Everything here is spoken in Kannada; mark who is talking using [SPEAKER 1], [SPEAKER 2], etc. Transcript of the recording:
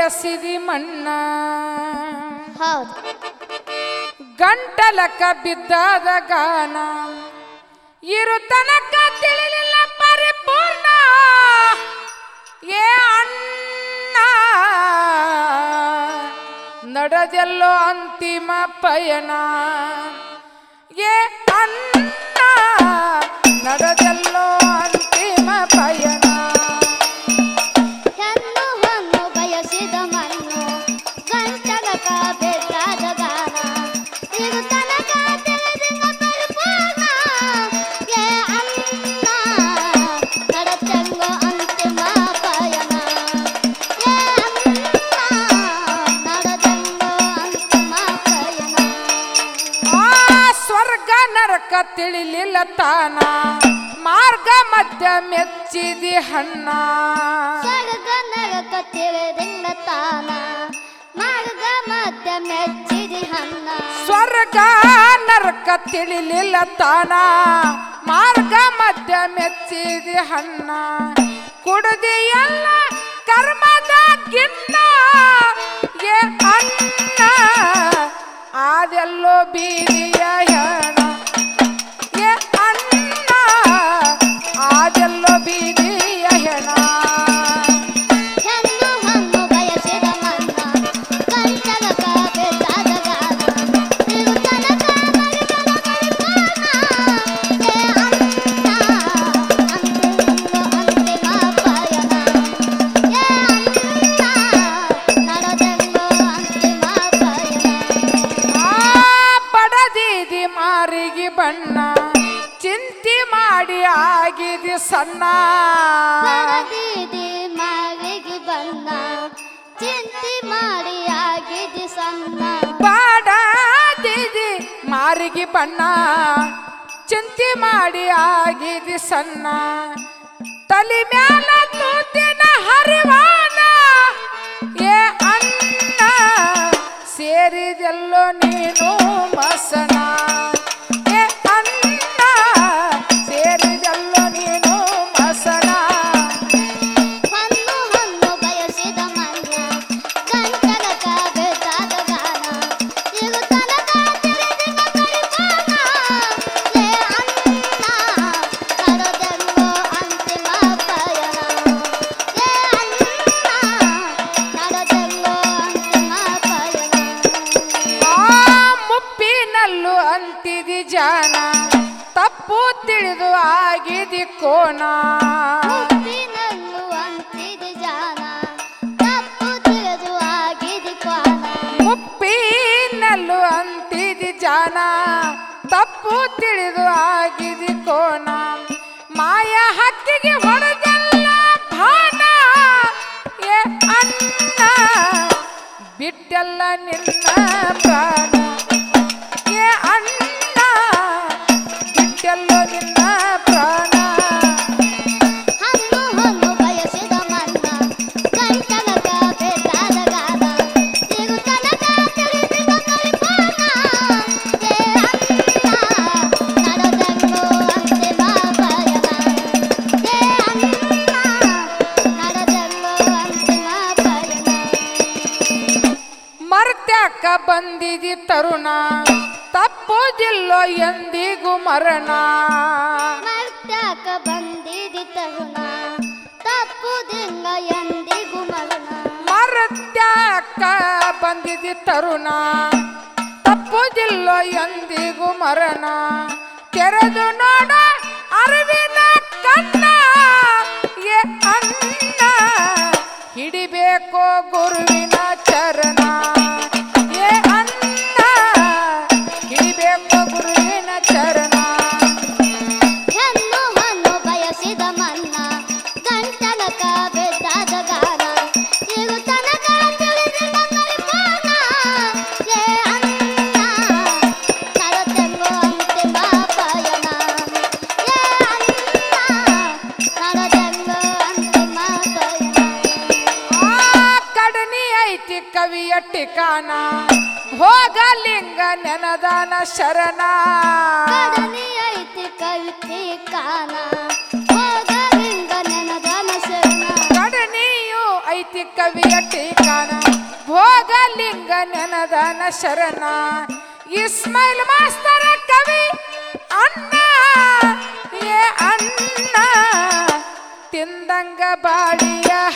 [SPEAKER 1] ಬಯಸಿದಿ ಮಣ್ಣ
[SPEAKER 2] ಹೌದು
[SPEAKER 1] ಗಂಟಲಕ ಬಿದ್ದಾದ ಗಾನ ಇರು ತನಕ ತಿಳಿಲಿಲ್ಲ ಪರಿಪೂರ್ಣ ಏ ಅಣ್ಣ ನಡೆದೆಲ್ಲೋ ಅಂತಿಮ ಪಯಣ ಏ ಅಣ್ಣ ನಡೆದೆಲ್ಲೋ ಅಂತಿಮ ಪಯಣ
[SPEAKER 2] ಹೆಣ್ಣು ಹೊನ್ನು ಬಯಸಿದ ಮಣ್ಣು ಗಂಟಲಕ ಬೆದ್ದಾದ ಗಾನ ಇದು ತನಕ ತಿಳಿದಿಲ್ಲ ಪರಿಪೂರ್ಣ ಏ ಅಣ್ಣ ನಡತೆಂಗೋ ಅಂತಿಮ ಪಯಣ ಏ ಅಣ್ಣ ನಡೆದೆಂಗೋ ಅಂತಿಮ ಪಯಣ
[SPEAKER 1] ಆ ಸ್ವರ್ಗ ನರಕ ತಿಳಿಲಿಲ್ಲ ತಾನ ಮಾರ್ಗ ಮಧ್ಯ ಮೆಚ್ಚಿದಿ ಹಣ್ಣ
[SPEAKER 2] ಸ್ವರ್ಗ ನರಕ ತಿಳಿದಿಲ್ಲ ತಾನ ಮಾರ್ಗ ಮಧ್ಯ ಮೆಚ್ಚಿದಿ ಹಣ್ಣ
[SPEAKER 1] ಸ್ವರ್ಗ ನರಕ ತಿಳಿಲಿಲ್ಲ ತಾನ ಮಾರ್ಗ ಮಧ್ಯ ಮೆಚ್ಚಿದಿ ಹಣ್ಣ ಕುಡದಿ ಎಲ್ಲ ಕರ್ಮದ ಗಿಣ್ಣ ಏ ಅಣ್ಣ ಅದೆಲ್ಲೋ ಬೀದಿಯ ಹೆಣ ಏ ಅಣ್ಣ ಅದೆಲ್ಲೋ ಬೀದಿಯ ಹೆಣ
[SPEAKER 2] ಹೆಣ್ಣು ಹಣ್ಣು ಬಯಸಿದ ಮಣ್ಣ ಗಂಟಲಕ ಬೆದ್ದಾದ ಗಾನ ಇದು ತನಕ ಮರಿದನ ಪರಿಪೂರ್ಣ ಏ ಅಣ್ಣ ಅಂತಿಮ ಅಂತಿಮ ಪಯಣ ಏ ಅಣ್ಣ ನಡೆದೆಂಗೋ ಅಂತಿಮ ಪಯಣ
[SPEAKER 1] ಆ ಬಡದೀದಿ ಮಾರಿಗೆ ಬಣ್ಣ ಚಿಂತಿ ಮಾಡಿ ಆಗಿದೆ ಸಣ್ಣ
[SPEAKER 2] ಬಡದಿದಿ ಮಾವಿಗೆ ಬಣ್ಣ ಚಿಂತೆ ಮಾಡಿ ಆಗಿದೆ ಸಣ್ಣ
[SPEAKER 1] ಬಡದೀದಿ ಮಾರಿಗೆ ಬಣ್ಣ ಚಿಂತಿ ಮಾಡಿ ಆಗಿದೆ ಸಣ್ಣ ತಲೆ ಮ್ಯಾಲ ತೂತಿನ ಹರಿವಾನ ಏ ಅಣ್ಣ ಸೇರಿದೆಲ್ಲೋ ನೀನು ಮಸಣ ಏ ಅಣ್ಣ ಸೇರಿದೆಲ್ಲೋ ನೀನು ಮಸಣ
[SPEAKER 2] ಹಣ್ಣು ಹಣ್ಣು ಬಯಸಿದ ಮಣ್ಣ ಗಂಟಲಕ ಬೆದ್ದಾದ ಗಾನ ಇದು ತನಕ ತಿಳಿದಿಲ್ಲ ಪರಿಪೂರ್ಣ ಏ ಅಣ್ಣ ನಡೆದೆಂಗೋ ಅಂತಿಮ ಪಯಣ ಏ ಅಣ್ಣ ನಡೆದೆಂಗೋ ಅಂತಿಮ ಪಯಣ
[SPEAKER 1] ಆ ಮುಪ್ಪಿನಲ್ಲೂ ಅಂತಿದಿ ಜಾನ ತಪ್ಪು ತಿಳಿದು ಆಗಿದಿ ಕೋನ
[SPEAKER 2] ಮುಪ್ಪಿನಲ್ಲೂ ಅಂತಿದೆ ಜಾನ ತಪ್ಪು ತಿಳಿದು ಆಗಿದೆ ಕ್ವಾನ
[SPEAKER 1] ಮುಪ್ಪಿನಲ್ಲೂ ಅಂತಿದಿ ಜಾನ ತಪ್ಪು ತಿಳಿದು ಆಗಿದಿ ಕೋನ ಮಾಯ ಹಕ್ಕಿಗೆ ಹೊಡೆದಲ್ಲ ಭಾನ ಏ ಅಣ್ಣ ಬಿಟ್ಟೆಲ್ಲ ನಿನ್ನ ಪ್ರಾಣ ಏ ಅಣ್ಣ ಬಿಟ್ಟೆಲ್ಲೋ ನಿನ್ನ ಪ್ರಾಣ
[SPEAKER 2] ಹಣ್ಣು ಹಣ್ಣು ಬಯಸಿದ ಮಣ್ಣ ಗಂಟಲಕ ಬೆದ್ದಾದ ಗಾನ ಇದು ತನಕ ತಿಳಿದಿಲ್ಲ ಪರಿಪೂರ್ಣ ಏ ಅಣ್ಣ ನಡೆದೆಂಗೋ ಅಂತಿಮ ಪಯಣ ಏ ಅಣ್ಣ ನಡೆದೆಂಗೋ ಅಂತಿಮ ಪಯಣ
[SPEAKER 1] ಮರ್ತ್ಯಾಕ ಬಂದಿದಿ ತರುಣ ತಪ್ಪೋದಿಲ್ಲೋ ಎಂದಿಗೂ ಮರಣ
[SPEAKER 2] ಮರ್ತ್ಯಾಕ ಬಂದಿದಿ ತರುಣ ತಪ್ಪುದಿಲ್ಲ ಎಂದಿಗೂ ಮರಣ
[SPEAKER 1] ಮರ್ತ್ಯಾಕ ಬಂದಿದಿ ತರುಣ ತಪ್ಪೋದಿಲ್ಲೋ ಎಂದಿಗೂ ಮರಣ ತೆರೆದು ನೋಡ ಅರಿವಿನ ಕಣ್ಣ ಏ ಅಣ್ಣ ಹಿಡಿಬೇಕೋ ಗುರುವಿನ ಚರಣ ಏ ಅಣ್ಣ ಹಿಡಿಬೇಕೋ ಗುರುವಿನ ಚರಣ
[SPEAKER 2] ಹೆಣ್ಣು ಹಣ್ಣು ಬಯಸಿದ ಮಣ್ಣ ಗಂಟಲಕ ಬೆದ್ದಾದ ಗಾನ ಇದು ತನಕ ತಿಳಿದಿಲ್ಲ ಪರಿಪೂರ್ಣ ಏ ಅಣ್ಣ ನಡೆದೆಂಗೋ ಅಂತಿಮ ಪಯಣ ಏ ಅಣ್ಣ ನಡೆದೆಂಗೋ ಅಂತಿಮ ಪಯಣ
[SPEAKER 1] ಆ ಕಡನಿ ಐತಿ ಕವಿಯ ಟಿಕಾನ ಹೋಗಲಿಂಗ ನೆನದಾನ ಶರಣ
[SPEAKER 2] ಕಡನಿ ಐತಿ ಕವಿತೆ ಕಾನ ಹೋಗಲಿಂಗ ನೆನದನ ಶರಣ
[SPEAKER 1] ಕಡನಿಯು ಐತಿ ಕವಿಯ ಟೀಕಾನ ಭೋಗಲಿಂಗ ನೆನದನ ಶರಣ ಇಸ್ಮೈಲ್ ಮಾಸ್ತರ ಕವಿ ಅಣ್ಣ ಏ ಅಣ್ಣ ತಿಂದಂಗ ಬಾಳಿಯ